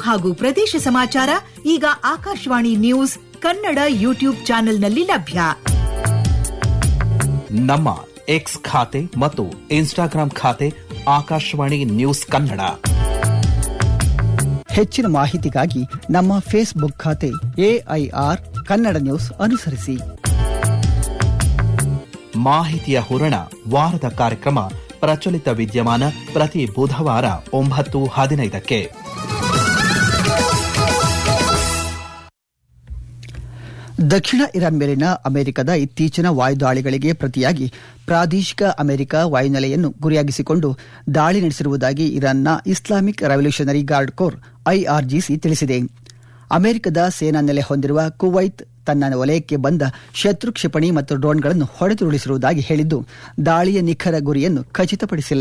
ಹಾಗೂ ಪ್ರದೇಶ ಸಮಾಚಾರ ಈಗ ಆಕಾಶವಾಣಿ ನ್ಯೂಸ್ ಕನ್ನಡ ಯೂಟ್ಯೂಬ್ ಚಾನೆಲ್ನಲ್ಲಿ ಲಭ್ಯ ನಮ್ಮ ಎಕ್ಸ್ ಖಾತೆ ಮತ್ತು ಇನ್ಸ್ಟಾಗ್ರಾಂ ಖಾತೆ ಆಕಾಶವಾಣಿ ನ್ಯೂಸ್ ಕನ್ನಡ ಹೆಚ್ಚಿನ ಮಾಹಿತಿಗಾಗಿ ನಮ್ಮ ಫೇಸ್ಬುಕ್ ಖಾತೆ ಎಐಆರ್ ಕನ್ನಡ ನ್ಯೂಸ್ ಅನುಸರಿಸಿ ಮಾಹಿತಿಯ ಹೂರಣ ವಾರದ ಕಾರ್ಯಕ್ರಮ ಪ್ರಚಲಿತ ವಿದ್ಯಮಾನ ಪ್ರತಿ ಬುಧವಾರ ಒಂಬತ್ತು ಹದಿನೈದಕ್ಕೆ ದಕ್ಷಿಣ ಇರಾನ್ ಮೇಲಿನ ಅಮೆರಿಕದ ಇತ್ತೀಚಿನ ವಾಯುದಾಳಿಗಳಿಗೆ ಪ್ರತಿಯಾಗಿ ಪ್ರಾದೇಶಿಕ ಅಮೆರಿಕ ವಾಯುನೆಲೆಯನ್ನು ಗುರಿಯಾಗಿಸಿಕೊಂಡು ದಾಳಿ ನಡೆಸಿರುವುದಾಗಿ ಇರಾನ್ನ Islamic revolutionary guard corps IRGC ತಿಳಿಸಿದೆ ಅಮೆರಿಕದ ಸೇನಾ ನೆಲೆ ಹೊಂದಿರುವ ಕುವೈತ್ ತನ್ನ ವಲಯಕ್ಕೆ ಬಂದ ಶತ್ರು ಕ್ಷಿಪಣಿ ಮತ್ತು ಡ್ರೋನ್ಗಳನ್ನು ಹೊಡೆದುರುಳಿಸಿರುವುದಾಗಿ ಹೇಳಿದ್ದು ದಾಳಿಯ ನಿಖರ ಗುರಿಯನ್ನು ಖಚಿತಪಡಿಸಿಲ್ಲ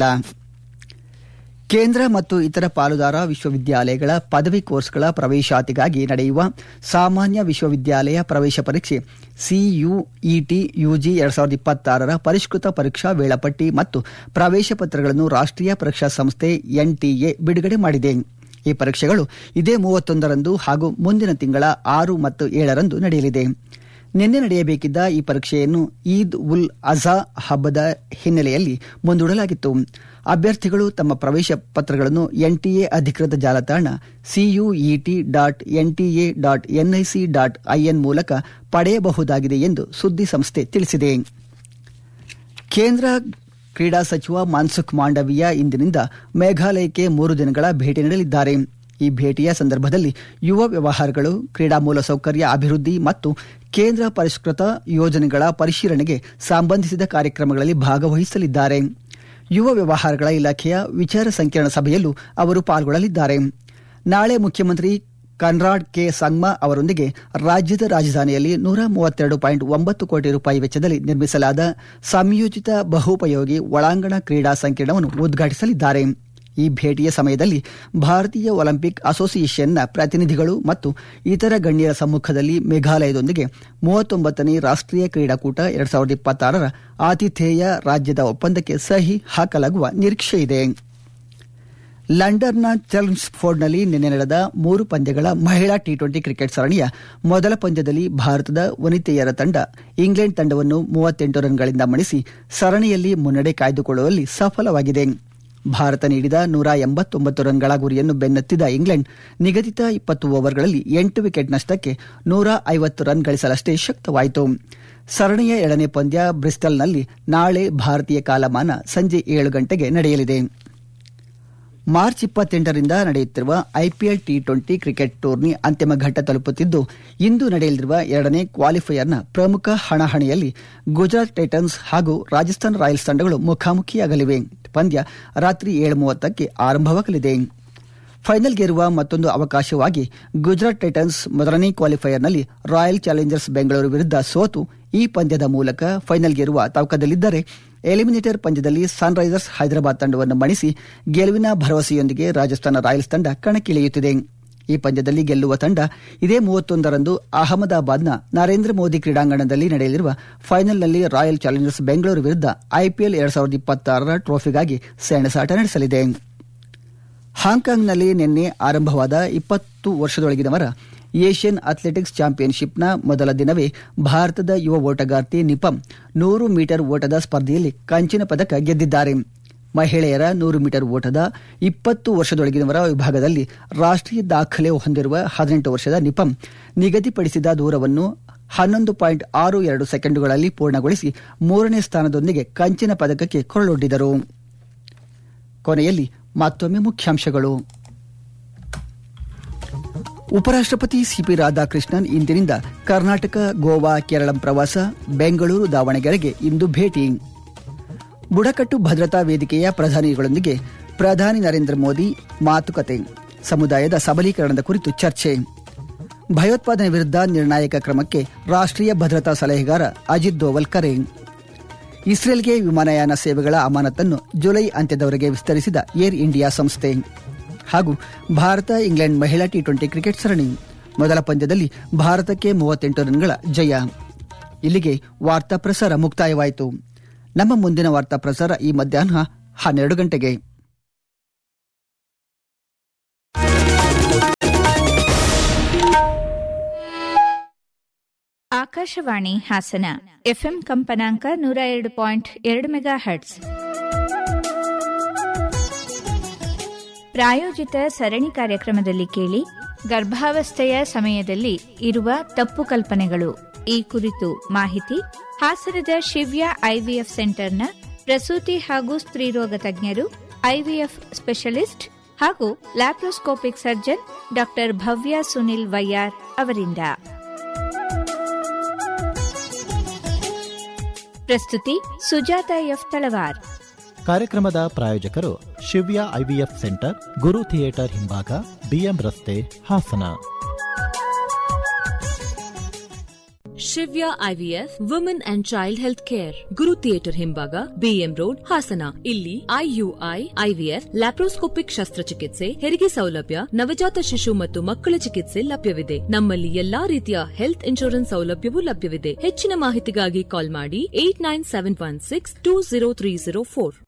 ಕೇಂದ್ರ ಮತ್ತು ಇತರ ಪಾಲುದಾರ ವಿಶ್ವವಿದ್ಯಾಲಯಗಳ ಪದವಿ ಕೋರ್ಸ್ಗಳ ಪ್ರವೇಶಾತಿಗಾಗಿ ನಡೆಯುವ ಸಾಮಾನ್ಯ ವಿಶ್ವವಿದ್ಯಾಲಯ ಪ್ರವೇಶ ಪರೀಕ್ಷೆ ಸಿಯುಇಟಿ ಯುಜಿ ಎರಡ್ ಸಾವಿರದ ಇಪ್ಪತ್ತಾರರ ಪರಿಷ್ಕೃತ ಪರೀಕ್ಷಾ ವೇಳಾಪಟ್ಟಿ ಮತ್ತು ಪ್ರವೇಶ ಪತ್ರಗಳನ್ನು ರಾಷ್ಟ್ರೀಯ ಪರೀಕ್ಷಾ ಸಂಸ್ಥೆ ಎನ್ಟಿಎ ಬಿಡುಗಡೆ ಮಾಡಿದೆ ಈ ಪರೀಕ್ಷೆಗಳು ಇದೇ ಮೂವತ್ತೊಂದರಂದು ಹಾಗೂ ಮುಂದಿನ ತಿಂಗಳ ಆರು ಮತ್ತು ಏಳರಂದು ನಡೆಯಲಿದೆ ನಿನ್ನೆ ನಡೆಯಬೇಕಿದ್ದ ಈ ಪರೀಕ್ಷೆಯನ್ನು ಈದ್ ಉಲ್ ಅಜಾ ಹಬ್ಬದ ಹಿನ್ನೆಲೆಯಲ್ಲಿ ಮುಂದೂಡಲಾಗಿತ್ತು ಅಭ್ಯರ್ಥಿಗಳು ತಮ್ಮ ಪ್ರವೇಶ ಪತ್ರಗಳನ್ನು ಎನ್ಟಿಎ ಅಧಿಕೃತ ಜಾಲತಾಣ CUET dot NTA dot NIC dot IN ಮೂಲಕ ಪಡೆಯಬಹುದಾಗಿದೆ ಎಂದು ಸುದ್ದಿ ಸಂಸ್ಥೆ ತಿಳಿಸಿದೆ ಕೇಂದ್ರ ಕ್ರೀಡಾ ಸಚಿವ ಮನ್ಸುಖ್ ಮಾಂಡವೀಯ ಇಂದಿನಿಂದ ಮೇಘಾಲಯಕ್ಕೆ ಮೂರು ದಿನಗಳ ಭೇಟಿ ನೀಡಲಿದ್ದಾರೆ ಈ ಭೇಟಿಯ ಸಂದರ್ಭದಲ್ಲಿ ಯುವ ವ್ಯವಹಾರಗಳು ಕ್ರೀಡಾ ಮೂಲಸೌಕರ್ಯ ಅಭಿವೃದ್ಧಿ ಮತ್ತು ಕೇಂದ್ರ ಪರಿಷ್ಕೃತ ಯೋಜನೆಗಳ ಪರಿಶೀಲನೆಗೆ ಸಂಬಂಧಿಸಿದ ಕಾರ್ಯಕ್ರಮಗಳಲ್ಲಿ ಭಾಗವಹಿಸಲಿದ್ದಾರೆ ಯುವ ವ್ಯವಹಾರಗಳ ಇಲಾಖೆಯ ವಿಚಾರ ಸಂಕಿರಣ ಸಭೆಯಲ್ಲೂ ಅವರು ಪಾಲ್ಗೊಳ್ಳಲಿದ್ದಾರೆ ನಾಳೆ ಮುಖ್ಯಮಂತ್ರಿ ಕನ್ರಾಡ್ ಕೆ ಸಂಗ್ಮಾ ಅವರೊಂದಿಗೆ ರಾಜ್ಯದ ರಾಜಧಾನಿಯಲ್ಲಿ ನೂರ ಮೂವತ್ತೆರಡು ಪಾಯಿಂಟ್ ಒಂಬತ್ತು ಕೋಟಿ ರೂಪಾಯಿ ವೆಚ್ಚದಲ್ಲಿ ನಿರ್ಮಿಸಲಾದ ಸಂಯೋಜಿತ ಬಹುಪಯೋಗಿ ಒಳಾಂಗಣ ಕ್ರೀಡಾ ಸಂಕೀರ್ಣವನ್ನು ಉದ್ಘಾಟಿಸಲಿದ್ದಾರೆ ಈ ಭೇಟಿಯ ಸಮಯದಲ್ಲಿ ಭಾರತೀಯ ಒಲಿಂಪಿಕ್ ಅಸೋಸಿಯೇಷನ್ನ ಪ್ರತಿನಿಧಿಗಳು ಮತ್ತು ಇತರ ಗಣ್ಯರ ಸಮ್ಮುಖದಲ್ಲಿ ಮೇಘಾಲಯದೊಂದಿಗೆ ಮೂವತ್ತೊಂಬತ್ತನೇ ರಾಷ್ಟ್ರೀಯ ಕ್ರೀಡಾಕೂಟ ಎರಡ್ ಸಾವಿರದ ಇಪ್ಪತ್ತಾರರ ಆತಿಥೇಯ ರಾಜ್ಯದ ಒಪ್ಪಂದಕ್ಕೆ ಸಹಿ ಹಾಕಲಾಗುವ ನಿರೀಕ್ಷೆಯಿದೆ ಲಂಡನ್ನ ಚರ್ಮ್ಸ್ಫೋರ್ಡ್ನಲ್ಲಿ ನಿನ್ನೆ ನಡೆದ ಮೂರು ಪಂದ್ಯಗಳ ಮಹಿಳಾ ಟಿ ಟ್ವೆಂಟಿ ಕ್ರಿಕೆಟ್ ಸರಣಿಯ ಮೊದಲ ಪಂದ್ಯದಲ್ಲಿ ಭಾರತದ ವನಿತೆಯರ ತಂಡ ಇಂಗ್ಲೆಂಡ್ ತಂಡವನ್ನು ಮೂವತ್ತೆಂಟು ರನ್ಗಳಿಂದ ಮಣಿಸಿ ಸರಣಿಯಲ್ಲಿ ಮುನ್ನಡೆ ಕಾಯ್ದುಕೊಳ್ಳುವಲ್ಲಿ ಸಫಲವಾಗಿದೆ ಭಾರತ ನೀಡಿದ ನೂರ ಎಂಬತ್ತೊಂಬತ್ತು ರನ್ಗಳ ಗುರಿಯನ್ನು ಬೆನ್ನತ್ತಿದ ಇಂಗ್ಲೆಂಡ್ ನಿಗದಿತ ಇಪ್ಪತ್ತು ಓವರ್ಗಳಲ್ಲಿ ಎಂಟು ವಿಕೆಟ್ ನಷ್ಟಕ್ಕೆ ನೂರ ಐವತ್ತು ರನ್ ಗಳಿಸಲಷ್ಟೇ ಶಕ್ತವಾಯಿತು ಸರಣಿಯ ಎರಡನೇ ಪಂದ್ಯ ಬ್ರಿಸ್ಟಲ್ನಲ್ಲಿ ನಾಳೆ ಭಾರತೀಯ ಕಾಲಮಾನ ಸಂಜೆ ಏಳು ಗಂಟೆಗೆ ನಡೆಯಲಿದೆ ಮಾರ್ಚ್ ಇಪ್ಪತ್ತೆಂಟರಿಂದ ನಡೆಯುತ್ತಿರುವ IPL T twenty cricket tourney ಅಂತಿಮ ಘಟ್ಟ ತಲುಪುತ್ತಿದ್ದು ಇಂದು ನಡೆಯಲಿರುವ ಎರಡನೇ ಕ್ವಾಲಿಫೈಯರ್ನ ಪ್ರಮುಖ ಹಣಾಹಣಿಯಲ್ಲಿ ಗುಜರಾತ್ ಟೈಟನ್ಸ್ ಹಾಗೂ ರಾಜಸ್ಥಾನ್ ರಾಯಲ್ಸ್ ತಂಡಗಳು ಮುಖಾಮುಖಿಯಾಗಲಿವೆ ಪಂದ್ಯ ರಾತ್ರಿ ಏಳು ಮೂವತ್ತಕ್ಕೆ ಆರಂಭವಾಗಲಿದೆ ಫೈನಲ್ಗೇರುವ ಮತ್ತೊಂದು ಅವಕಾಶವಾಗಿ ಗುಜರಾತ್ ಟೈಟನ್ಸ್ ಮೊದಲನೇ ಕ್ವಾಲಿಫೈಯರ್ನಲ್ಲಿ ರಾಯಲ್ ಚಾಲೆಂಜರ್ಸ್ ಬೆಂಗಳೂರು ವಿರುದ್ಧ ಸೋತು ಈ ಪಂದ್ಯದ ಮೂಲಕ ಫೈನಲ್ಗೇರುವ ತವಕದಲ್ಲಿದ್ದರೆ ಎಲಿಮಿನೇಟರ್ ಪಂದ್ಯದಲ್ಲಿ ಸನ್ರೈಸರ್ಸ್ ಹೈದರಾಬಾದ್ ತಂಡವನ್ನು ಮಣಿಸಿ ಗೆಲುವಿನ ಭರವಸೆಯೊಂದಿಗೆ ರಾಜಸ್ಥಾನ ರಾಯಲ್ಸ್ ತಂಡ ಕಣಕ್ಕಿಳಿಯುತ್ತಿದೆ ಈ ಪಂದ್ಯದಲ್ಲಿ ಗೆಲ್ಲುವ ತಂಡ ಇದೇ ಮೂವತ್ತೊಂದರಂದು ಅಹಮದಾಬಾದ್ನ ನರೇಂದ್ರ ಮೋದಿ ಕ್ರೀಡಾಂಗಣದಲ್ಲಿ ನಡೆಯಲಿರುವ ಫೈನಲ್ನಲ್ಲಿ ರಾಯಲ್ ಚಾಲೆಂಜರ್ಸ್ ಬೆಂಗಳೂರು ವಿರುದ್ಧ ಐಪಿಎಲ್ ಎರಡ್ ಸಾವಿರದ ಇಪ್ಪತ್ತಾರರ ಟ್ರೋಫಿಗಾಗಿ ಸೆಣಸಾಟ ನಡೆಸಲಿದೆ ಹಾಂಕಾಂಗ್ನಲ್ಲಿ ನಿನ್ನೆ ಆರಂಭವಾದ ಇಪ್ಪತ್ತು ವರ್ಷದೊಳಗಿನವರ ಏಷ್ಯನ್ ಅಥ್ಲೆಟಿಕ್ಸ್ ಚಾಂಪಿಯನ್ಶಿಪ್ನ ಮೊದಲ ದಿನವೇ ಭಾರತದ ಯುವ ಓಟಗಾರ್ತಿ ನಿಪಂ ನೂರು ಮೀಟರ್ ಓಟದ ಸ್ಪರ್ಧೆಯಲ್ಲಿ ಕಂಚಿನ ಪದಕ ಗೆದ್ದಿದ್ದಾರೆ ಮಹಿಳೆಯರ ನೂರು ಮೀಟರ್ ಓಟದ ಇಪ್ಪತ್ತು ವರ್ಷದೊಳಗಿನವರ ವಿಭಾಗದಲ್ಲಿ ರಾಷ್ಟ್ರೀಯ ದಾಖಲೆ ಹೊಂದಿರುವ ಹದಿನೆಂಟು ವರ್ಷದ ನಿಪಂ ನಿಗದಿಪಡಿಸಿದ ದೂರವನ್ನು ಹನ್ನೊಂದು ಪಾಯಿಂಟ್ ಆರು ಎರಡು ಸೆಕೆಂಡುಗಳಲ್ಲಿ ಪೂರ್ಣಗೊಳಿಸಿ ಮೂರನೇ ಸ್ಥಾನದೊಂದಿಗೆ ಕಂಚಿನ ಪದಕಕ್ಕೆ ಕೊರಳೊಡ್ಡಿದರು ಕೊನೆಯಲ್ಲಿ ಮತ್ತೊಮ್ಮೆ ಮುಖ್ಯಾಂಶಗಳು ಉಪರಾಷ್ಟಪತಿ ಸಿಪಿ ರಾಧಾಕೃಷ್ಣನ್ ಇಂದಿನಿಂದ ಕರ್ನಾಟಕ ಗೋವಾ ಕೇರಳ ಪ್ರವಾಸ ಬೆಂಗಳೂರು ದಾವಣಗೆರೆಗೆ ಇಂದು ಭೇಟಿ ಬುಡಕಟ್ಟು ಭದ್ರತಾ ವೇದಿಕೆಯ ಪ್ರಧಾನಿಗಳೊಂದಿಗೆ ಪ್ರಧಾನಿ ನರೇಂದ್ರ ಮೋದಿ ಮಾತುಕತೆ ಸಮುದಾಯದ ಸಬಲೀಕರಣದ ಕುರಿತು ಚರ್ಚೆ ಭಯೋತ್ಪಾದನೆ ವಿರುದ್ಧ ನಿರ್ಣಾಯಕ ಕ್ರಮಕ್ಕೆ ರಾಷ್ಟ್ರೀಯ ಭದ್ರತಾ ಸಲಹೆಗಾರ ಅಜಿತ್ ದೋವಲ್ ಕರೆ ಇಸ್ರೇಲ್ಗೆ ವಿಮಾನಯಾನ ಸೇವೆಗಳ ಅಮಾನತನ್ನು ಜುಲೈ ಅಂತ್ಯದವರೆಗೆ ವಿಸ್ತರಿಸಿದ ಏರ್ ಇಂಡಿಯಾ ಸಂಸ್ಥೆ ಹಾಗೂ ಭಾರತ ಇಂಗ್ಲೆಂಡ್ ಮಹಿಳಾ ಟಿ ಟ್ವೆಂಟಿ ಕ್ರಿಕೆಟ್ ಸರಣಿ ಮೊದಲ ಪಂದ್ಯದಲ್ಲಿ ಭಾರತಕ್ಕೆ ಮೂವತ್ತೆಂಟು ರನ್ಗಳ ಜಯ ಇಲ್ಲಿಗೆ ವಾರ್ತಾ ಪ್ರಸಾರ ಮುಕ್ತಾಯವಾಯಿತು ನಮ್ಮ ಮುಂದಿನ ವಾರ್ತಾ ಪ್ರಸಾರ ಈ ಮಧ್ಯಾಹ್ನ ಹನ್ನೆರಡು ಗಂಟೆಗೆ ಆಕಾಶವಾಣಿ ಹಾಸನ ಎಫ್ಎಂ ಕಂಪನಾಂಕ ನೂರ ಎರಡು ಪಾಯಿಂಟ್ ಎರಡು ಮೆಗಾ ಹರ್ಟ್ಸ್ ಪ್ರಾಯೋಜಿತ ಸರಣಿ ಕಾರ್ಯಕ್ರಮದಲ್ಲಿ ಕೇಳಿ ಗರ್ಭಾವಸ್ಥೆಯ ಸಮಯದಲ್ಲಿ ಇರುವ ತಪ್ಪು ಕಲ್ಪನೆಗಳು ಈ ಕುರಿತು ಮಾಹಿತಿ ಹಾಸನದ ಶಿವ್ಯ ಐವಿಎಫ್ ಸೆಂಟರ್ನ ಪ್ರಸೂತಿ ಹಾಗೂ ಸ್ತ್ರೀರೋಗ ತಜ್ಞರು ಐವಿಎಫ್ ಸ್ಪೆಷಲಿಸ್ಟ್ ಹಾಗೂ laparoscopic surgeon doctor Bhavya Sunil Vaiyar ಅವರಿಂದ ಪ್ರಸ್ತುತಿ ಸುಜಾತ ಎಫ್ ತಳವಾರ್ ಕಾರ್ಯಕ್ರಮದ ಪ್ರಾಯೋಜಕರು Shivya IVF centre Guru theatre ಹಿಂಭಾಗ ಬಿಎಂ ರಸ್ತೆ Hassan Shivya IVF women and child health care Guru theatre ಹಿಂಭಾಗ ಬಿಎಂ ರೋಡ್ ಹಾಸನ ಇಲ್ಲಿ ಐಯುಐ ಐವಿಎಫ್ ಲ್ಯಾಪ್ರೋಸ್ಕೋಪಿಕ್ ಶಸ್ತ್ರಚಿಕಿತ್ಸೆ ಹೆರಿಗೆ ಸೌಲಭ್ಯ ನವಜಾತ ಶಿಶು ಮತ್ತು ಮಕ್ಕಳ ಚಿಕಿತ್ಸೆ ಲಭ್ಯವಿದೆ ನಮ್ಮಲ್ಲಿ ಎಲ್ಲಾ ರೀತಿಯ ಹೆಲ್ತ್ ಇನ್ಶೂರೆನ್ಸ್ ಸೌಲಭ್ಯವೂ ಲಭ್ಯವಿದೆ ಹೆಚ್ಚಿನ ಮಾಹಿತಿಗಾಗಿ ಕಾಲ್ ಮಾಡಿ eight nine seven one six two zero three zero four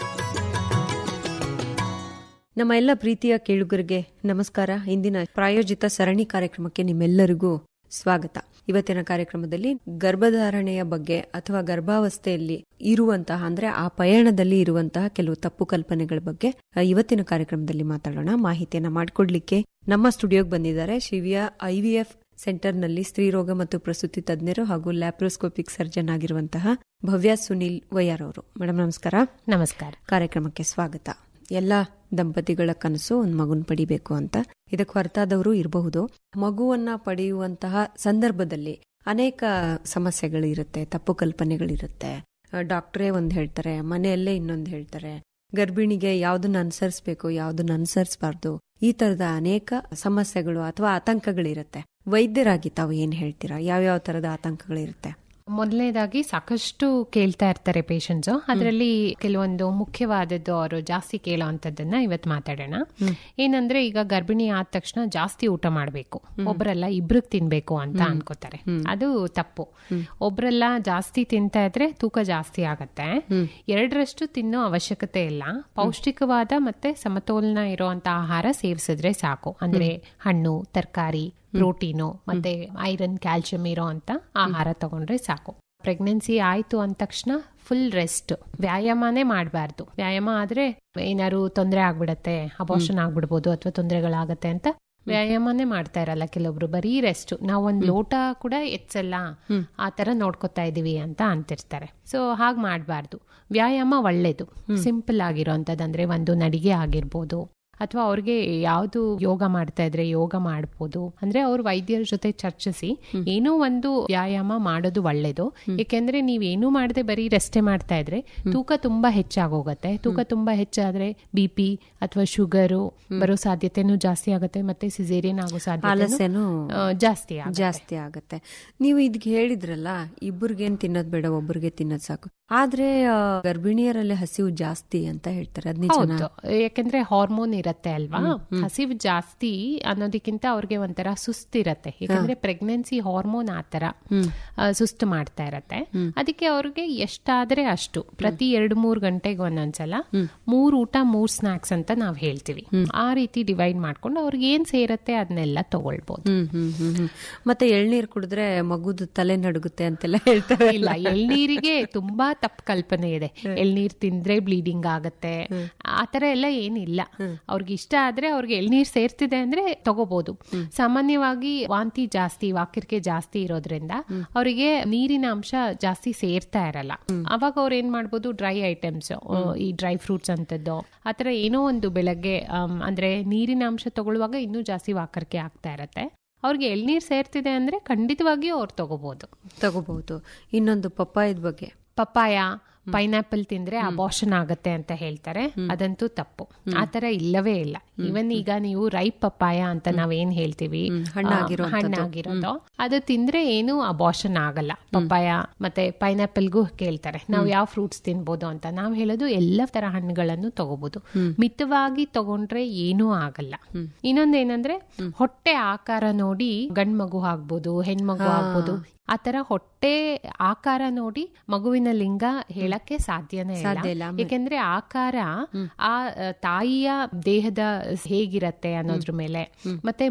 ನಮ್ಮ ಎಲ್ಲ ಪ್ರೀತಿಯ ಕೇಳುಗರಿಗೆ ನಮಸ್ಕಾರ ಇಂದಿನ ಪ್ರಾಯೋಜಿತ ಸರಣಿ ಕಾರ್ಯಕ್ರಮಕ್ಕೆ ನಿಮ್ಮೆಲ್ಲರಿಗೂ ಸ್ವಾಗತ ಇವತ್ತಿನ ಕಾರ್ಯಕ್ರಮದಲ್ಲಿ ಗರ್ಭಧಾರಣೆಯ ಬಗ್ಗೆ ಅಥವಾ ಗರ್ಭಾವಸ್ಥೆಯಲ್ಲಿ ಇರುವಂತಹ ಅಂದ್ರೆ ಆ ಪಯಣದಲ್ಲಿ ಇರುವಂತಹ ಕೆಲವು ತಪ್ಪು ಕಲ್ಪನೆಗಳ ಬಗ್ಗೆ ಆ, ಇವತ್ತಿನ ಕಾರ್ಯಕ್ರಮದಲ್ಲಿ ಮಾತಾಡೋಣ ಮಾಹಿತಿಯನ್ನ ಮಾಡಿಕೊಡ್ಲಿಕ್ಕೆ ನಮ್ಮ ಸ್ಟುಡಿಯೋಗೆ ಬಂದಿದ್ದಾರೆ ಶಿವಿಯ ಐವಿಎಫ್ ಸೆಂಟರ್ನಲ್ಲಿ ಸ್ತ್ರೀರೋಗ ಮತ್ತು ಪ್ರಸೂತಿ ತಜ್ಞರು ಹಾಗೂ ಲ್ಯಾಪ್ರೋಸ್ಕೋಪಿಕ್ ಸರ್ಜನ್ ಆಗಿರುವಂತಹ ಭವ್ಯ ಸುನಿಲ್ ವೈಯಾರ್ ಅವರು ಮೇಡಮ್ ನಮಸ್ಕಾರ ನಮಸ್ಕಾರ ಕಾರ್ಯಕ್ರಮಕ್ಕೆ ಸ್ವಾಗತ ಎಲ್ಲ ದಂಪತಿಗಳ ಕನಸು ಒಂದು ಮಗುನ್ ಪಡಿಬೇಕು ಅಂತ ಇದಕ್ಕೆ ಹೊರತಾದವರು ಇರಬಹುದು ಮಗುವನ್ನ ಪಡೆಯುವಂತಹ ಸಂದರ್ಭದಲ್ಲಿ ಅನೇಕ ಸಮಸ್ಯೆಗಳು ಇರುತ್ತೆ ತಪ್ಪು ಕಲ್ಪನೆಗಳಿರುತ್ತೆ ಡಾಕ್ಟ್ರೇ ಒಂದ್ ಹೇಳ್ತಾರೆ ಮನೆಯಲ್ಲೇ ಇನ್ನೊಂದು ಹೇಳ್ತಾರೆ ಗರ್ಭಿಣಿಗೆ ಯಾವ್ದನ್ನ ಅನುಸರಿಸಬೇಕು ಯಾವ್ದನ್ನ ಅನುಸರಿಸಬಾರ್ದು ಈ ತರದ ಅನೇಕ ಸಮಸ್ಯೆಗಳು ಅಥವಾ ಆತಂಕಗಳಿರುತ್ತೆ ವೈದ್ಯರಾಗಿ ತಾವು ಏನ್ ಹೇಳ್ತೀರಾ ಯಾವ್ಯಾವ ತರದ ಆತಂಕಗಳಿರುತ್ತೆ ಮೊದಲನೇದಾಗಿ ಸಾಕಷ್ಟು ಕೇಳ್ತಾ ಇರ್ತಾರೆ ಪೇಷಂಟ್ಸ್ ಅದರಲ್ಲಿ ಕೆಲವೊಂದು ಮುಖ್ಯವಾದದ್ದು ಅವರು ಜಾಸ್ತಿ ಕೇಳೋ ಅಂತದನ್ನ ಇವತ್ತು ಮಾತಾಡೋಣ ಏನಂದ್ರೆ ಈಗ ಗರ್ಭಿಣಿ ಆದ ತಕ್ಷಣ ಜಾಸ್ತಿ ಊಟ ಮಾಡಬೇಕು ಒಬ್ರಲ್ಲ ಇಬ್ರಿಗೆ ತಿನ್ಬೇಕು ಅಂತ ಅನ್ಕೋತಾರೆ ಅದು ತಪ್ಪು ಒಬ್ರೆಲ್ಲ ಜಾಸ್ತಿ ತಿಂತಾ ಇದ್ರೆ ತೂಕ ಜಾಸ್ತಿ ಆಗತ್ತೆ ಎರಡರಷ್ಟು ತಿನ್ನೋ ಅವಶ್ಯಕತೆ ಇಲ್ಲ ಪೌಷ್ಟಿಕವಾದ ಮತ್ತೆ ಸಮತೋಲನ ಇರುವಂತ ಆಹಾರ ಸೇವಿಸಿದ್ರೆ ಸಾಕು ಅಂದ್ರೆ ಹಣ್ಣು ತರಕಾರಿ ಪ್ರೋಟೀನು ಮತ್ತೆ ಐರನ್ ಕ್ಯಾಲ್ಸಿಯಂ ಇರೋ ಅಂತ ಆಹಾರ ತಗೊಂಡ್ರೆ ಸಾಕು ಪ್ರೆಗ್ನೆನ್ಸಿ ಆಯ್ತು ಅಂದ ತಕ್ಷಣ ಫುಲ್ ರೆಸ್ಟ್ ವ್ಯಾಯಾಮನೇ ಮಾಡಬಾರ್ದು ವ್ಯಾಯಾಮ ಆದ್ರೆ ಏನಾದ್ರು ತೊಂದರೆ ಆಗ್ಬಿಡತ್ತೆ ಅಬೋಷನ್ ಆಗ್ಬಿಡ್ಬೋದು ಅಥವಾ ತೊಂದರೆಗಳಾಗತ್ತೆ ಅಂತ ವ್ಯಾಯಾಮನೇ ಮಾಡ್ತಾ ಇರಲ್ಲ ಕೆಲವೊಬ್ರು ಬರೀ ರೆಸ್ಟ್ ನಾವು ಒಂದ್ ಲೋಟ ಕೂಡ ಎಚ್ಚಲ್ಲ ಆ ತರ ನೋಡ್ಕೊತಾ ಇದೀವಿ ಅಂತ ಅಂತಿರ್ತಾರೆ ಸೊ ಹಾಗ್ ಮಾಡಬಾರ್ದು ವ್ಯಾಯಾಮ ಒಳ್ಳೇದು ಸಿಂಪಲ್ ಆಗಿರೋಂಥದ್ದು ಅಂದ್ರೆ ಒಂದು ನಡಿಗೆ ಆಗಿರ್ಬೋದು ಅಥವಾ ಅವ್ರಿಗೆ ಯಾವ್ದು ಯೋಗ ಮಾಡ್ತಾ ಇದ್ರೆ ಯೋಗ ಮಾಡ್ಬೋದು ಅಂದ್ರೆ ಅವ್ರ ವೈದ್ಯರ ಜೊತೆ ಚರ್ಚಿಸಿ ಏನೋ ಒಂದು ವ್ಯಾಯಾಮ ಮಾಡೋದು ಒಳ್ಳೇದು ಯಾಕೆಂದ್ರೆ ನೀವ್ ಏನೂ ಮಾಡದೆ ಬರೀ ರೆಸ್ಟೇ ಮಾಡ್ತಾ ಇದ್ರೆ ತೂಕ ತುಂಬಾ ಹೆಚ್ಚಾಗೋಗತ್ತೆ ತೂಕ ತುಂಬಾ ಹೆಚ್ಚಾದ್ರೆ ಬಿ ಪಿ ಅಥವಾ ಶುಗರು ಬರೋ ಸಾಧ್ಯತೆನೂ ಜಾಸ್ತಿ ಆಗುತ್ತೆ ಮತ್ತೆ ಸಿಸೇರಿಯನ್ ಆಗೋ ಸಾಧ್ಯತೆ ಆಲಸ್ಯನೂ ಜಾಸ್ತಿ ಆಗುತ್ತೆ. ಜಾಸ್ತಿ ಆಗತ್ತೆ ನೀವು ಇದ್ಗೆ ಹೇಳಿದ್ರಲ್ಲ ಇಬ್ಬರಿಗೇನ್ ತಿನ್ನೋದ್ ಬೇಡ ಒಬ್ಬರಿಗೆ ತಿನ್ನೋದ್ ಸಾಕು ಆದ್ರೆ ಆ, ಗರ್ಭಿಣಿಯರಲ್ಲಿ ಹಸಿವು ಜಾಸ್ತಿ ಅಂತ ಹೇಳ್ತಾರೆ ಅದ್ ನಿಜನಾ ಹೌದು ಯಾಕಂದ್ರೆ ಹಾರ್ಮೋನ್ ಇರತ್ತೆ ಅಲ್ವಾ ಹಸಿವು ಜಾಸ್ತಿ ಅನ್ನೋದಕ್ಕಿಂತ ಅವ್ರಿಗೆ ಒಂಥರ ಸುಸ್ತಿರತ್ತೆ ಯಾಕಂದ್ರೆ ಪ್ರೆಗ್ನೆನ್ಸಿ ಹಾರ್ಮೋನ್ ಆತರ ಆ, ಸುಸ್ತು ಮಾಡ್ತಾ ಇರತ್ತೆ ಅದಕ್ಕೆ ಅವ್ರಿಗೆ ಎಷ್ಟಾದ್ರೆ ಅಷ್ಟು ಪ್ರತಿ ಎರಡು ಮೂರ್ ಗಂಟೆಗೆ ಒಂದೊಂದ್ಸಲ ಮೂರ್ ಊಟ ಮೂರ್ ಸ್ನಾಕ್ಸ್ ಅಂತ ನಾವ್ ಹೇಳ್ತೀವಿ ಆ ರೀತಿ ಡಿವೈಡ್ ಮಾಡ್ಕೊಂಡು ಅವ್ರಿಗೆ ಏನ್ ಸೇರತ್ತೆ ಅದನ್ನೆಲ್ಲ ತಗೊಳ್ಬಹುದು ಹ್ಮ್ ಹ್ಮ್ ಹ್ಮ್ ಹ್ಮ್. ಮತ್ತೆ ಎಳ್ನೀರ್ ಕುಡಿದ್ರೆ ಮಗುದು ತಲೆ ನಡುಗುತ್ತೆ ಅಂತೆಲ್ಲ ಹೇಳ್ತಾರೆ ಇಲ್ಲ ಎಳ್ನೀರಿಗೆ ತುಂಬಾ ತಪ್ಪು ಕಲ್ಪನೆ ಇದೆ ಎಳ್ನೀರ್ ತಿಂದ್ರೆ ಬ್ಲೀಡಿಂಗ್ ಆಗತ್ತೆ ಆತರ ಎಲ್ಲ ಏನಿಲ್ಲ ಅವ್ರಿಗೆ ಇಷ್ಟ ಆದ್ರೆ ಅವ್ರಿಗೆ ಎಳ್ನೀರ್ ಸೇರ್ತಿದೆ ಅಂದ್ರೆ ತಗೋಬಹುದು ಸಾಮಾನ್ಯವಾಗಿ ವಾಂತಿ ಜಾಸ್ತಿ ವಾಕಿರ್ಕೆ ಜಾಸ್ತಿ ಇರೋದ್ರಿಂದ ಅವರಿಗೆ ನೀರಿನ ಅಂಶ ಜಾಸ್ತಿ ಸೇರ್ತಾ ಇರಲ್ಲ ಅವಾಗ ಅವ್ರು ಏನ್ ಮಾಡ್ಬೋದು ಡ್ರೈ ಐಟಮ್ಸ್ ಈ ಡ್ರೈ ಫ್ರೂಟ್ಸ್ ಅಂತದ್ದು ಆತರ ಏನೋ ಒಂದು ಬೆಳಗ್ಗೆ ಆಮ್, ಅಂದ್ರೆ ನೀರಿನ ಅಂಶ ತಗೊಳ್ಳುವಾಗ ಇನ್ನೂ ಜಾಸ್ತಿ ವಾಕರಿಕೆ ಆಗ್ತಾ ಇರತ್ತೆ ಅವ್ರಿಗೆ ಎಳ್ನೀರ್ ಸೇರ್ತಿದೆ ಅಂದ್ರೆ ಖಂಡಿತವಾಗಿಯೂ ಅವ್ರು ತಗೋಬಹುದು ತಗೋಬಹುದು ಇನ್ನೊಂದು ಪಪ್ಪಾಯದ ಬಗ್ಗೆ ಪಪ್ಪಾಯ ಪೈನಾಪಲ್ ತಿಂದ್ರೆ ಅಬೋಷನ್ ಆಗತ್ತೆ ಅಂತ ಹೇಳ್ತಾರೆ ಅದಂತೂ ತಪ್ಪು ಆತರ ಇಲ್ಲವೇ ಇಲ್ಲ ಇವನ್ ಈಗ ನೀವು ರೈಪ್ ಪಪ್ಪಾಯ ಅಂತ ನಾವೇನ್ ಹೇಳ್ತೀವಿ ಹಣ್ಣಾಗಿರೋ ಆ, ಹಣ್ಣಾಗಿರೋದು ಅದು ತಿಂದ್ರೆ ಏನು ಅಬೋಷನ್ ಆಗಲ್ಲ ಪಪ್ಪಾಯ ಮತ್ತೆ ಪೈನಾಪಲ್ಗೂ ಕೇಳ್ತಾರೆ ನಾವು ಯಾವ ಫ್ರೂಟ್ಸ್ ತಿನ್ಬೋದು ಅಂತ ನಾವ್ ಹೇಳೋದು ಎಲ್ಲ ತರ ಹಣ್ಣುಗಳನ್ನು ತಗೋಬಹುದು ಮಿತವಾಗಿ ತಗೊಂಡ್ರೆ ಏನೂ ಆಗಲ್ಲ ಇನ್ನೊಂದೇನಂದ್ರೆ ಹೊಟ್ಟೆ ಆಕಾರ ನೋಡಿ ಗಂಡ್ ಮಗು ಆಗ್ಬೋದು ಹೆಣ್ಮಗು ಆಗ್ಬೋದು ಆತರ ಹೊಟ್ಟೆ ಆಕಾರ ನೋಡಿ ಮಗುವಿನ ಲಿಂಗ ಹೇಳಕ್ಕೆ ಸಾಧ್ಯನೇ ಸಾಧ್ಯ ಇಲ್ಲ. ಇಲ್ಲ ಯಾಕೆಂದ್ರೆ ಆಕಾರ ಆ ಆ, ತಾಯಿಯ ದೇಹದ ಹೇಗಿರತ್ತೆ ಅನ್ನೋದ್ರ ಮೇಲೆ ಮತ್ತೆ